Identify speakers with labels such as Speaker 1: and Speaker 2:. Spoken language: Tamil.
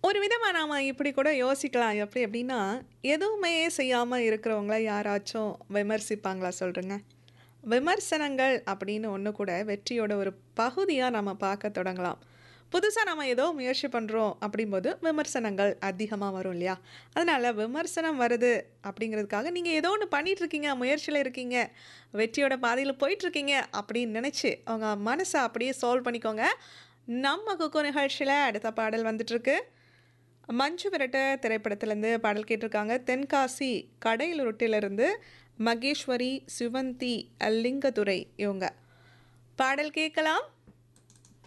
Speaker 1: ஒரு விதமா நாம இப்படி கூட யோசிக்கலாம். எப்படி அப்படின்னா, எதுவுமே செய்யாம இருக்கிறவங்கள யாராச்சும் விமர்சிப்பாங்களா சொல்லுங்க? விமர்சனங்கள் அப்படின்னு ஒண்ணு கூட வெற்றியோட ஒரு பகுதியா நம்ம பார்க்க தொடங்கலாம். புதுசா நம்ம ஏதோ முயற்சி பண்றோம் அப்படிங்கும்போது விமர்சனங்கள் அதிகமா வரும் இல்லையா? அதனால விமர்சனம் வருது அப்படிங்கிறதுக்காக நீங்க ஏதோ ஒண்ணு பண்ணிட்டு இருக்கீங்க, முயற்சியில இருக்கீங்க, வெற்றியோட பாதையில போயிட்டுருக்கீங்க அப்படின்னு நினைச்சு, உங்க மனச அப்படியே சால்வ் பண்ணிக்கோங்க. நம்ம குக்கு நிகழ்ச்சியில அடுத்த பாடல் வந்துட்டுருக்கு. மஞ்சு விரட்டு திரைப்படத்திலேருந்து பாடல் கேட்டிருக்காங்க. தென்காசி கடையலுருட்டிலிருந்து மகேஸ்வரி, சிவந்தி, லிங்கதுரை இவங்க. பாடல் கேட்கலாம்.